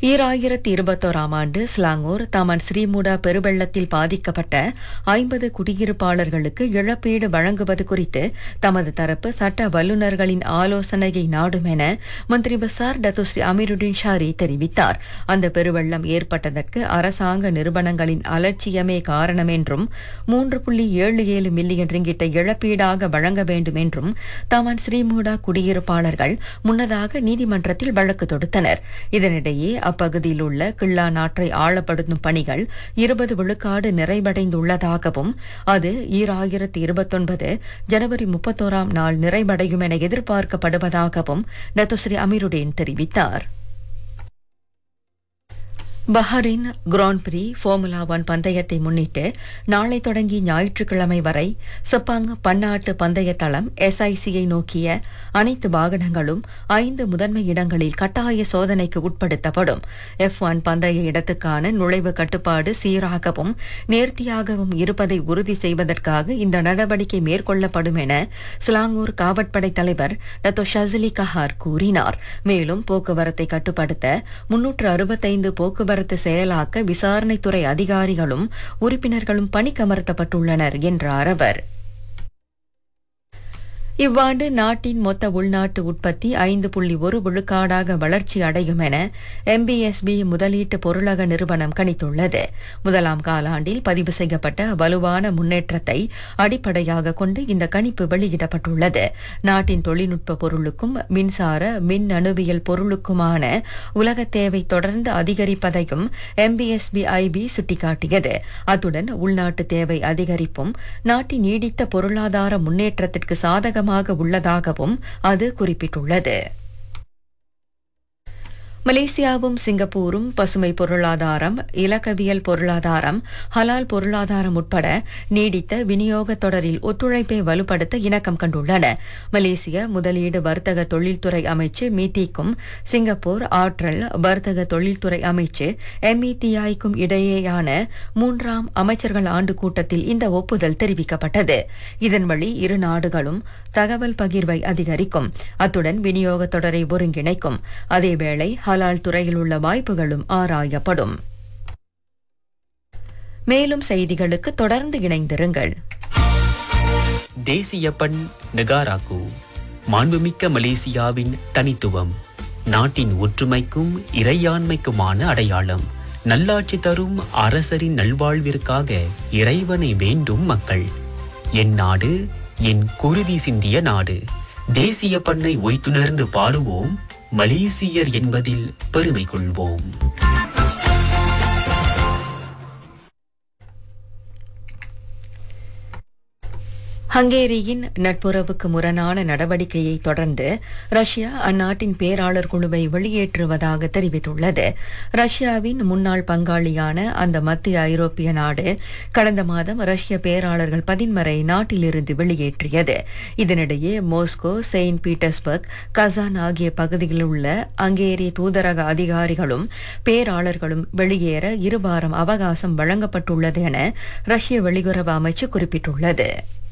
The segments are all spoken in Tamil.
ஈராயிரத்தி இருபத்தோராம் ஆண்டு ஸ்லாங்கூர் தமன் ஸ்ரீமுடா பெருவெள்ளத்தில் பாதிக்கப்பட்ட ஐம்பது குடியிருப்பாளர்களுக்கு இழப்பீடு வழங்குவது குறித்து தமது தரப்பு சட்ட வல்லுநர்களின் ஆலோசனையை நாடும் என மந்திரி பசார் டத்துஸ்ரீ அமீருddin ஷாரி தெரிவித்தார் அந்த பெருவெள்ளம் ஏற்பட்டதற்கு அரசாங்க நிறுவனங்களின் அலட்சியமே காரணம் என்றும் மூன்று புள்ளி ஏழு ஏழு மில்லியன் ரிங்கிட்டை இழப்பீடாக வழங்க வேண்டும் என்றும் தமன் ஸ்ரீமுடா குடியிருப்பாளர்கள் முன்னதாக நீதிமன்றத்தில் வழக்கு தொடுத்தனர் இதனிடையே அப்பகுதியில் உள்ள கிள்ளா நாற்றை ஆழப்படுத்தும் பணிகள் இருபது விழுக்காடு நிறைவடைந்துள்ளதாகவும் அது ஈராயிரத்தி இருபத்தொன்பது ஜனவரி முப்பத்தோராம் நாள் நிறைவடையும் என எதிர்பார்க்கப்படுவதாகவும் டத்துஸ்ரீ அமீருடேன் தெரிவித்தார் Bahrain grand prix formula one பந்தயத்தை முன்னிட்டு நாளை தொடங்கி ஞாயிற்றுக்கிழமை வரை செப்பாங் பன்னாட்டு பந்தய தளம் எஸ்ஐசியை நோக்கிய அனைத்து வாகனங்களும் ஐந்து முதன்மை இடங்களில் கட்டாய சோதனைக்கு உட்படுத்தப்படும் எஃப் ஒன் பந்தய இடத்துக்கான நுழைவு கட்டுப்பாடு சீராகவும் நேர்த்தியாகவும் இருப்பதை உறுதி செய்வதற்காக இந்த நடவடிக்கை மேற்கொள்ளப்படும் என சிலாங்கூர் காவற்படை தலைவர் டத்தோ ஷசிலி கஹார் கூறினார் மேலும் போக்குவரத்தை கட்டுப்படுத்த முன்னூற்று அறுபத்தைந்து போக்குவரத்து செயலாக்க விசாரணைத்துறை அதிகாரிகளும் உறுப்பினர்களும் பணிக்கமர்த்தப்பட்டுள்ளனர் என்றார் அவர் இவ்வாண்டு நாட்டின் மொத்த உள்நாட்டு உற்பத்தி ஐந்து புள்ளி ஒரு விழுக்காடாக வளர்ச்சி அடையும் என எம்பிஎஸ்பி முதலீட்டு பொருளக நிறுவனம் கணித்துள்ளது முதலாம் காலாண்டில் பதிவு செய்யப்பட்ட வலுவான முன்னேற்றத்தை அடிப்படையாக கொண்டு இந்த கணிப்பு வெளியிடப்பட்டுள்ளது நாட்டின் தொழில்நுட்ப பொருளுக்கும் மின்சார மின் அணுவியல் பொருளுக்குமான உலக தேவை தொடர்ந்து அதிகரிப்பதையும் எம்பிஎஸ்பி ஐபி சுட்டிக்காட்டியது அத்துடன் உள்நாட்டு தேவை அதிகரிப்பும் நாட்டின் நீடித்த பொருளாதார முன்னேற்றத்திற்கு சாதகமாக உள்ளதாகவும் அது குறிப்பிட்டுள்ளது மலேசியாவும் சிங்கப்பூரும் பசுமை பொருளாதாரம் இலக்கவியல் பொருளாதாரம் ஹலால் பொருளாதாரம் உட்பட நீடித்த விநியோக தொடரில் ஒத்துழைப்பை வலுப்படுத்த இணக்கம் கண்டுள்ளன மலேசிய முதலீடு வர்த்தக தொழில்துறை அமைச்சு மீதிக்கும் சிங்கப்பூர் ஆற்றல் வர்த்தக தொழில்துறை அமைச்சு எம்இடிஐக்கும் இடையேயான மூன்றாம் அமைச்சர்கள் ஆண்டு கூட்டத்தில் இந்த ஒப்புதல் தெரிவிக்கப்பட்டது இதன் வழி இரு நாடுகளும் தகவல் பகிர்வை அதிகரிக்கும் அத்துடன் விநியோக தொடரை ஒருங்கிணைக்கும் அதேவேளை ஹலால் துறையில் உள்ள வாய்ப்புகளும் ஆராயப்படும் மேலும் செய்திகளுக்கு தொடர்ந்து இணைந்திருங்கள் தேசிய பண் நெகாராக்கு மாண்புமிக்க மலேசியாவின் தனித்துவம் நாட்டின் ஒற்றுமைக்கும் இறையாண்மைக்குமான அடையாளம் நல்லாட்சி தரும் அரசரின் நல்வாழ்விற்காக இறைவனை வேண்டும் மக்கள் என் நாடு என் குருதி சிந்திய நாடு தேசிய பண்ணை ஒய்த்துணர்ந்து பாடுவோம் மலேசியர் என்பதில் பெருமை கொள்வோம் ஹங்கேரியின் நட்புறவுக்கு முரணான நடவடிக்கையை தொடர்ந்து ரஷ்யா அந்நாட்டின் பேராளர் குழுவை வெளியேற்றுவதாக தெரிவித்துள்ளது ரஷ்யாவின் முன்னாள் பங்காளியான அந்த மத்திய ஐரோப்பிய நாடு கடந்த மாதம் ரஷ்ய பேராளர்கள் பதின்மரை நாட்டிலிருந்து வெளியேற்றியது இதனிடையே மோஸ்கோ செயின்ட் பீட்டர்ஸ்பர்க் கசான் ஆகிய பகுதிகளில் உள்ள ஹங்கேரிய தூதரக அதிகாரிகளும் பேராளர்களும் வெளியேற இருவாரம் அவகாசம் வழங்கப்பட்டுள்ளது என ரஷ்ய வெளியுறவு அமைச்சு குறிப்பிட்டுள்ளது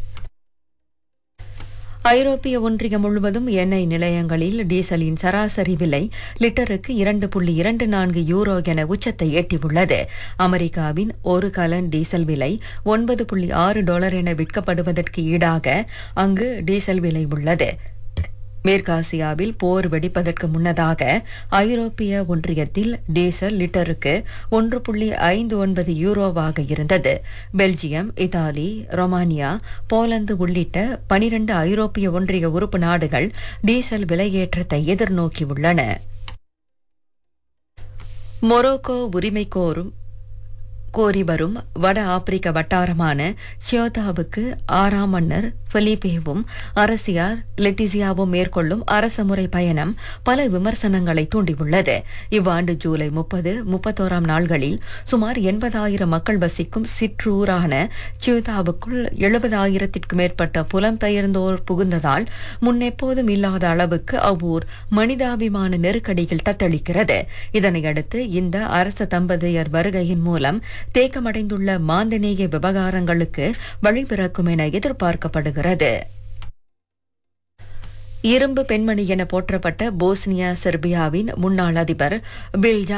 ஐரோப்பிய ஒன்றியம் முழுவதும் எண்ணெய் நிலையங்களில் டீசலின் சராசரி விலை லிட்டருக்கு இரண்டு புள்ளி இரண்டு நான்கு யூரோ என உச்சத்தை எட்டியுள்ளது அமெரிக்காவின் ஒரு கலன் டீசல் விலை ஒன்பது புள்ளி ஆறு டாலர் என விற்கப்படுவதற்கு ஈடாக அங்கு டீசல் விலை உள்ளது மேற்காசியாவில் போர் வெடிப்பதற்கு முன்னதாக ஐரோப்பிய ஒன்றியத்தில் டீசல் லிட்டருக்கு ஒன்று புள்ளி ஐந்து ஒன்பது யூரோவாக இருந்தது பெல்ஜியம் இத்தாலி ரொமானியா போலந்து உள்ளிட்ட பனிரண்டு ஐரோப்பிய ஒன்றிய உறுப்பு நாடுகள் டீசல் விலையேற்றத்தை எதிர்நோக்கியுள்ளன மொரோக்கோ உரிமை கோரும் கோரி வரும் வட ஆப்பிரிக்க வட்டாரமான சியோதாவுக்கு ஆறாம் மன்னர் பிலிப்பேவும் அரசியார் லெட்டிசியாவும் மேற்கொள்ளும் அரசமுறை பயணம் பல விமர்சனங்களை தூண்டியுள்ளது இவ்வாண்டு ஜூலை முப்பது முப்பத்தோராம் நாள்களில் சுமார் எண்பதாயிரம் மக்கள் வசிக்கும் சிற்றூரான சியோதாவுக்குள் எழுபதாயிரத்திற்கும் மேற்பட்ட புலம்பெயர்ந்தோர் புகுந்ததால் முன்னெப்போதும் இல்லாத அளவுக்கு அவ்வூர் மனிதாபிமான நெருக்கடிகள் தத்தளிக்கிறது இதனையடுத்து இந்த அரச தம்பதியர் வருகையின் மூலம் தேக்கமடைந்துள்ள மாந்தநேய விவகாரங்களுக்கு வழிபிறக்கும் என எதிர்பார்க்கப்படுகிறது இரும்பு பெண்மணி என போற்றப்பட்ட போஸ்னியா செர்பியாவின் முன்னாள் அதிபர் பில்ஜா